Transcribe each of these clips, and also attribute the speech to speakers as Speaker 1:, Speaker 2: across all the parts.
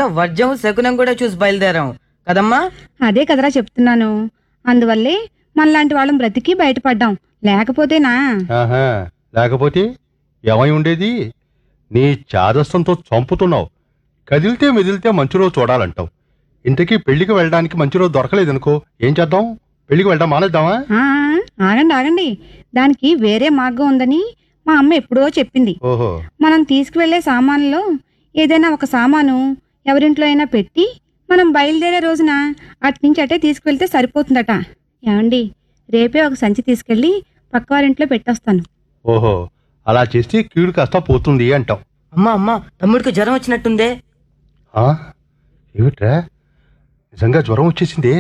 Speaker 1: కాకుండా వర్జం శకునం కూడా చూసి బయలుదేరాం కదమ్మా
Speaker 2: అదే కదరా చెప్తున్నాను అందువల్లే మనలాంటి వాళ్ళం బ్రతికి బయటపడ్డాం లేకపోతేనా
Speaker 3: ఆహా లేకపోతే ఏమై ఉండేది నీ చాదస్తంతో చంపుతున్నావు కదిలితే మెదిలితే మంచి రోజు చూడాలంటావు ఇంతకీ పెళ్లికి వెళ్ళడానికి మంచి రోజు దొరకలేదనుకో ఏం చేద్దాం పెళ్లికి వెళ్దాం మానేద్దామా
Speaker 2: ఆ, ఆగండి ఆగండి దానికి వేరే మార్గం ఉందని మా అమ్మ ఎప్పుడో చెప్పింది
Speaker 3: ఓహో
Speaker 2: మనం తీసుకువెళ్లే సామాన్లలో ఏదైనా ఒక సామాను ఎవరింట్లో అయినా పెట్టి మనం బయలుదేరే రోజున అట్నుంచి అటే తీసుకువెళ్తే సరిపోతుందట ఏమండి రేపే ఒక సంచి తీసుకెళ్ళి పక్కవారింట్లో పెట్టొస్తాను
Speaker 3: ఓహో అలా చేస్తే కీడు కాస్త పోతుంది అంటాం
Speaker 1: అమ్మా అమ్మా తమ్ముడికి జ్వరం వచ్చినట్టుందే
Speaker 3: ఆ? ఏమిట్రా నిజంగా జ్వరం వచ్చేసింది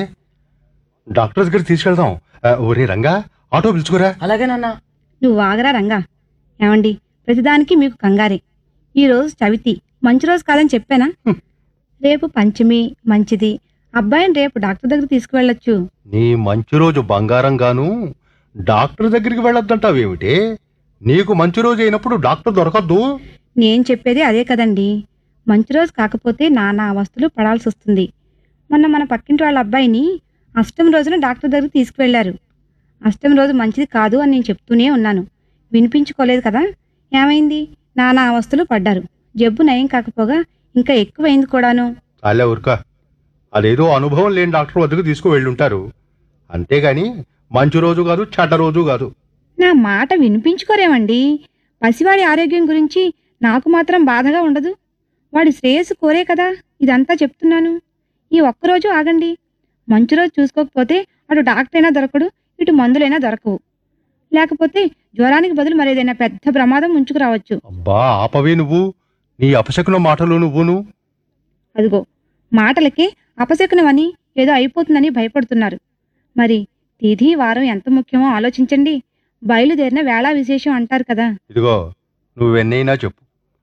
Speaker 3: డాక్టర్ దగ్గర తీసుకెళ్దాం ఆ, ఒరే రంగా ఆటో పిలుచుకోరా
Speaker 1: అలాగే నాన్న
Speaker 2: నువ్వు ఆగరా రంగా ఏమండి ప్రతిదానికి మీకు కంగారే ఈ రోజు చవితి మంచి రోజు కాదని చెప్పానా
Speaker 3: హ్మ్.
Speaker 2: రేపు పంచమి మంచిది అబ్బాయిని రేపు డాక్టర్ దగ్గర తీసుకువెళ్ళొచ్చు
Speaker 3: నీ మంచి రోజు బంగారం గాను డాక్టర్ దగ్గరికి వెళ్ళొద్దంటావేమిటి నీకు మంచి రోజు అయినప్పుడు డాక్టర్ దొరకద్దు
Speaker 2: నేను చెప్పేది అదే కదండి మంచి రోజు కాకపోతే నానా అవస్థలు పడాల్సి వస్తుంది మొన్న మన పక్కింటి వాళ్ళ అబ్బాయిని అష్టమి రోజున డాక్టర్ దగ్గరికి తీసుకువెళ్లారు అష్టమి రోజు మంచిది కాదు అని నేను చెప్తూనే ఉన్నాను వినిపించుకోలేదు కదా ఏమైంది నానా అవస్థలు పడ్డారు జబ్బు నయం కాకపోగా ఇంకా ఎక్కువైంది కూడాను
Speaker 3: చాలే ఊరుక అదేదో అనుభవం లేని డాక్టర్ వద్దకు తీసుకువెళ్ళుంటారు అంతేగాని మంచి రోజు కాదు చెడ్డ రోజు కాదు
Speaker 2: నా మాట వినిపించుకోరేమండి పసివాడి ఆరోగ్యం గురించి నాకు మాత్రం బాధగా ఉండదు వాడి శ్రేయస్సు కోరే కదా ఇదంతా చెప్తున్నాను ఈ ఒక్కరోజు ఆగండి మంచి రోజు చూసుకోకపోతే అటు డాక్టర్ అయినా దొరకడు ఇటు మందులైనా దొరకవు లేకపోతే జ్వరానికి బదులు మరేదైనా పెద్ద ప్రమాదం ఉంచుకురావచ్చు
Speaker 3: అబ్బా ఆపవే నువ్వు నీ అపశకున మాటలు నువ్వును
Speaker 2: అదిగో మాటలకే అపశకునమని ఏదో అయిపోతుందని భయపడుతున్నారు మరి తిథి వారం ఎంత ముఖ్యమో ఆలోచించండి బయలుదేరిన వేళా విశేషం అంటారు కదా
Speaker 3: ఇదిగో నువ్వెన్నైనా చెప్పు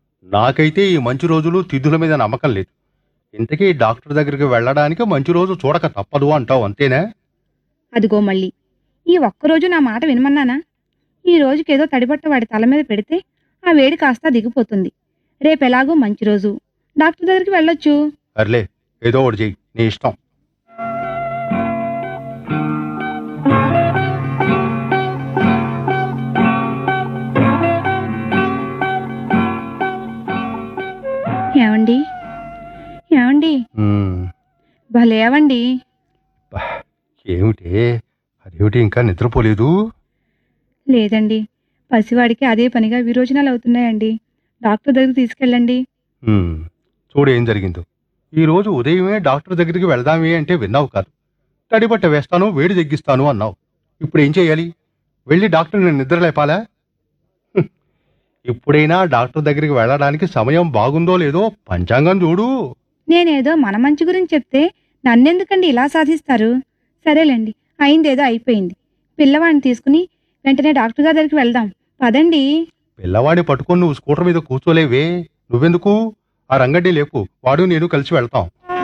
Speaker 3: నాకైతే ఈ మంచి రోజులు తిథుల మీద నమ్మకం లేదు ఇంతకీ డాక్టర్ దగ్గరికి వెళ్ళడానికి మంచి రోజు చూడక తప్పదు అంటావు అంతేనా
Speaker 2: అదిగో మళ్ళీ ఈ ఒక్కరోజు నా మాట వినమన్నానా ఈ రోజుకేదో తడిబట్ట వాడి తల మీద పెడితే ఆ వేడి కాస్త దిగిపోతుంది రేపెలాగూ మంచి రోజు డాక్టర్ దగ్గరికి వెళ్ళొచ్చు
Speaker 3: అర్లే ఏదో ఒకటి చెయ్యి నీ ఇష్టం
Speaker 2: ఏమండి ఏమండి
Speaker 3: ఉమ్,
Speaker 2: భలేవండి
Speaker 3: బా, ఏమిటి అదేమిటి ఇంకా నిద్రపోలేదు
Speaker 2: లేదండి పసివాడికి అదే పనిగా విరోచనాలు అవుతున్నాయండి డాక్టర్ దగ్గరికి తీసుకెళ్ళండి
Speaker 3: ఉమ్, చూడు ఏం జరిగిందో ఈ రోజు ఉదయమే డాక్టర్ దగ్గరికి వెళ్దామే అంటే విన్నావు కాదు తడిబట్ట వేస్తాను వేడి తగ్గిస్తాను అన్నావు ఇప్పుడు ఏం చేయాలి వెళ్ళి డాక్టర్ని నిద్ర లేపాలా హ్మ్. ఇప్పుడైనా డాక్టర్ దగ్గరికి వెళ్ళడానికి సమయం బాగుందో లేదో పంచాంగం చూడు
Speaker 2: నేనేదో మన మంచి గురించి చెప్తే నన్నెందుకండి ఇలా సాధిస్తారు సరేలేండి అయిందేదో అయిపోయింది పిల్లవాడిని తీసుకుని వెంటనే డాక్టర్ గారి దగ్గరికి వెళ్దాం పదండి
Speaker 3: పిల్లవాడిని పట్టుకొని నువ్వు స్కూటర్ మీద కూర్చోలేవే నువ్వెందుకు ఆ రంగడ్డి లేపు వాడు నేను కలిసి వెళ్తాం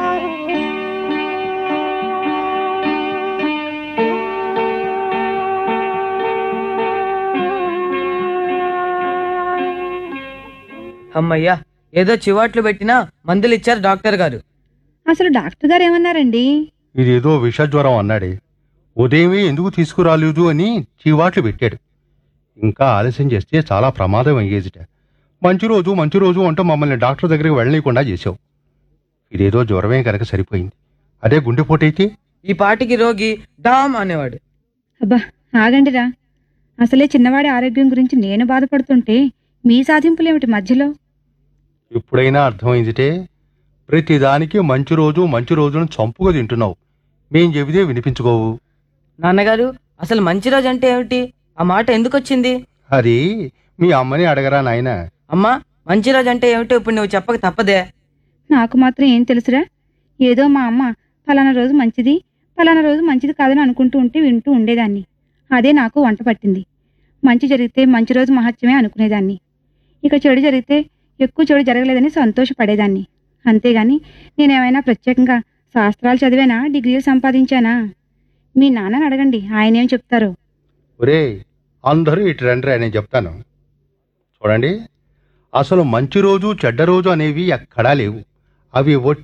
Speaker 1: అమ్మయ్యా ఏదో చివాట్లు పెట్టినా మందులు ఇచ్చారు డాక్టర్ గారు
Speaker 2: అసలు డాక్టర్ గారు ఏమన్నారండి
Speaker 3: ఇదేదో విషజ్వరం అన్నాడే ఉదయమే ఎందుకు తీసుకురాలేదు అని చీవాట్లు పెట్టాడు ఇంకా ఆలస్యం చేస్తే చాలా ప్రమాదం అయ్యేదిట మంచి రోజు మంచి రోజు అంటూ మమ్మల్ని డాక్టర్ దగ్గరికి వెళ్ళనీయకుండా చేసావు ఇదేదో జ్వరమే కనుక సరిపోయింది అదే గుండెపోటైతే
Speaker 1: ఈ పాటికి రోగి డామ్ అనేవాడు
Speaker 2: అబ్బా ఆగండిరా అసలే చిన్నవాడి ఆరోగ్యం గురించి నేను బాధపడుతుంటే మీ సాధింపులేమిటి మధ్యలో
Speaker 3: ఇప్పుడైనా అర్థమైందిటే ప్రతిదానికి మంచి రోజు మంచి రోజును చంపుగా తింటున్నావు మేం చెబితే వినిపించుకోవు
Speaker 1: నాన్నగారు అసలు మంచి రోజు అంటే ఏమిటి ఆ మాట ఎందుకు వచ్చింది
Speaker 3: అది మీ అమ్మని అడగరా నాయనా
Speaker 1: అమ్మా మంచి రోజు అంటే ఏమిటో ఇప్పుడు నువ్వు చెప్పక తప్పదే
Speaker 2: నాకు మాత్రం ఏం తెలుసురా ఏదో మా అమ్మ ఫలానా రోజు మంచిది ఫలానా రోజు మంచిది కాదని అనుకుంటూ ఉంటే వింటూ ఉండేదాన్ని అదే నాకు వంట పట్టింది మంచి జరిగితే మంచి రోజు మహత్యమే అనుకునేదాన్ని ఇక చెడు జరిగితే ఎక్కువ చెడు జరగలేదని సంతోషపడేదాన్ని అంతేగాని నేనేమైనా ప్రత్యేకంగా శాస్త్రాలు చదివానా డిగ్రీలు సంపాదించానా మీ నాన్నని అడగండి ఆయనేం చెప్తారో
Speaker 3: ఒరే అందరూ ఇటు రండి రా, నేను చెప్తాను చూడండి అసలు మంచి రోజు చెడ్డ రోజు అనేవి ఎక్కడా లేవు అవి